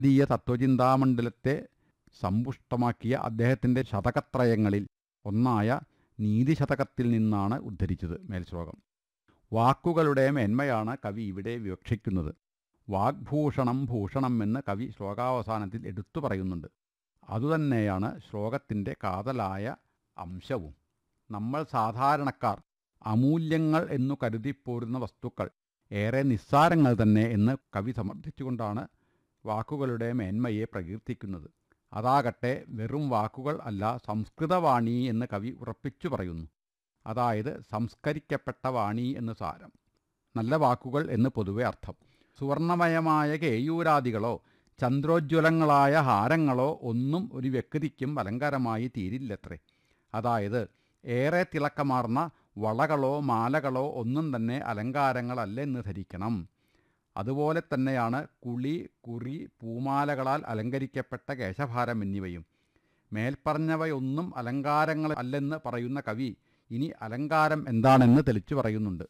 ഭാരതീയ തത്വചിന്താമണ്ഡലത്തെ സമ്പുഷ്ടമാക്കിയ അദ്ദേഹത്തിൻ്റെ ശതകത്രയങ്ങളിൽ ഒന്നായ നീതിശതകത്തിൽ നിന്നാണ് ഉദ്ധരിച്ചത് മേൽശ്ലോകം വാക്കുകളുടെ മേന്മയാണ് കവി ഇവിടെ വിവക്ഷിക്കുന്നത് വാഗ്ഭൂഷണം ഭൂഷണം എന്ന് കവി ശ്ലോകാവസാനത്തിൽ എടുത്തു പറയുന്നുണ്ട് അതുതന്നെയാണ് ശ്ലോകത്തിൻ്റെ കാതലായ അംശവും നമ്മൾ സാധാരണക്കാർ അമൂല്യങ്ങൾ എന്നു കരുതിപ്പോരുന്ന വസ്തുക്കൾ ഏറെ നിസ്സാരങ്ങൾ തന്നെ എന്ന് കവി സമർത്ഥിച്ചുകൊണ്ടാണ് വാക്കുകളുടെ മേന്മയെ പ്രകീർത്തിക്കുന്നത് അതാകട്ടെ വെറും വാക്കുകൾ അല്ല സംസ്കൃതവാണി എന്ന് കവി ഉറപ്പിച്ചു പറയുന്നു അതായത് സംസ്കരിക്കപ്പെട്ട വാണി എന്ന് സാരം നല്ല വാക്കുകൾ എന്ന് പൊതുവെ അർത്ഥം സുവർണമയമായ കേയൂരാദികളോ ചന്ദ്രോജ്വലങ്ങളായ ഹാരങ്ങളോ ഒന്നും ഒരു വ്യക്തിക്കും അലങ്കാരമായി തീരില്ലത്രേ അതായത് ഏറെ തിളക്കമാർന്ന വളകളോ മാലകളോ ഒന്നും തന്നെ അലങ്കാരങ്ങളല്ലെന്ന് ധരിക്കണം അതുപോലെ തന്നെയാണ് കുളി കുറി പൂമാലകളാൽ അലങ്കരിക്കപ്പെട്ട കേശഭാരം എന്നിവയും മേൽപ്പറഞ്ഞവയൊന്നും അലങ്കാരങ്ങൾ അല്ലെന്ന് പറയുന്ന കവി ഇനി അലങ്കാരം എന്താണെന്ന് തെളിച്ചു പറയുന്നുണ്ട്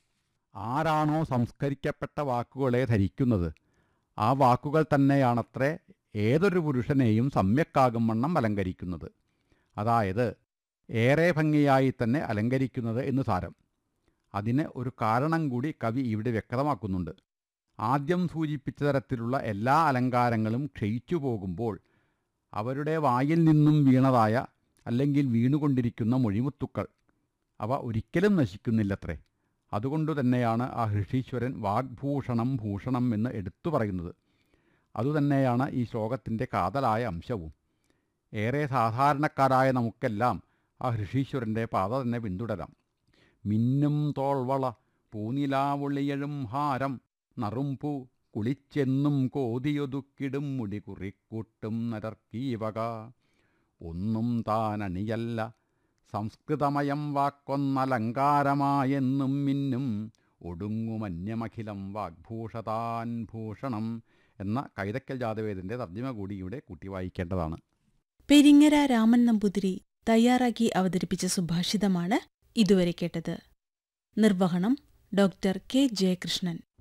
ആരാണോ സംസ്കരിക്കപ്പെട്ട വാക്കുകളെ ധരിക്കുന്നത് ആ വാക്കുകൾ തന്നെയാണത്രേ ഏതൊരു പുരുഷനെയും സമ്യക്കാകും വണ്ണം അലങ്കരിക്കുന്നത് അതായത് ഏറെ ഭംഗിയായി തന്നെ അലങ്കരിക്കുന്നത് എന്ന് സാരം അതിന് ഒരു കാരണം കൂടി കവി ഇവിടെ വ്യക്തമാക്കുന്നുണ്ട് ആദ്യം സൂചിപ്പിച്ച തരത്തിലുള്ള എല്ലാ അലങ്കാരങ്ങളും ക്ഷയിച്ചു പോകുമ്പോൾ അവരുടെ വായിൽ നിന്നും വീണതായ അല്ലെങ്കിൽ വീണുകൊണ്ടിരിക്കുന്ന മൊഴിമുത്തുക്കൾ അവ ഒരിക്കലും നശിക്കുന്നില്ലത്രേ അതുകൊണ്ടു തന്നെയാണ് ആ ഋഷീശ്വരൻ വാഗ്ഭൂഷണം ഭൂഷണം എന്ന് എടുത്തു പറയുന്നത് അതുതന്നെയാണ് ഈ ശ്ലോകത്തിൻ്റെ കാതലായ അംശവും ഏറെ സാധാരണക്കാരായ നമുക്കെല്ലാം ആ ഋഷീശ്വരൻ്റെ പാത തന്നെ പിന്തുടരാം മിന്നും തോൾവള പൂനിലാവുളിയഴും ഹാരം നറുംപൂ കുളിച്ചെന്നും കോതിയൊതുക്കിടും മുടി കുറിക്കൂട്ടും നരർക്കീവക ഒന്നും താനണിയല്ല സംസ്കൃതമയം വാക്കൊന്നലങ്കാരമായെന്നും മിന്നും ഒടുങ്ങുമന്യമഖിലം വാഗ്ഭൂഷതാൻ ഭൂഷണം എന്ന കൈതക്കൽ ജാതവേദിൻ്റെ തർജ്ജിമ കൂടി ഇവിടെ കൂട്ടി വായിക്കേണ്ടതാണ് പെരിങ്ങര രാമൻ നമ്പൂതിരി തയ്യാറാക്കി അവതരിപ്പിച്ച സുഭാഷിതമാണ് ഇതുവരെ കേട്ടത് നിർവഹണം ഡോക്ടർ കെ ജയകൃഷ്ണൻ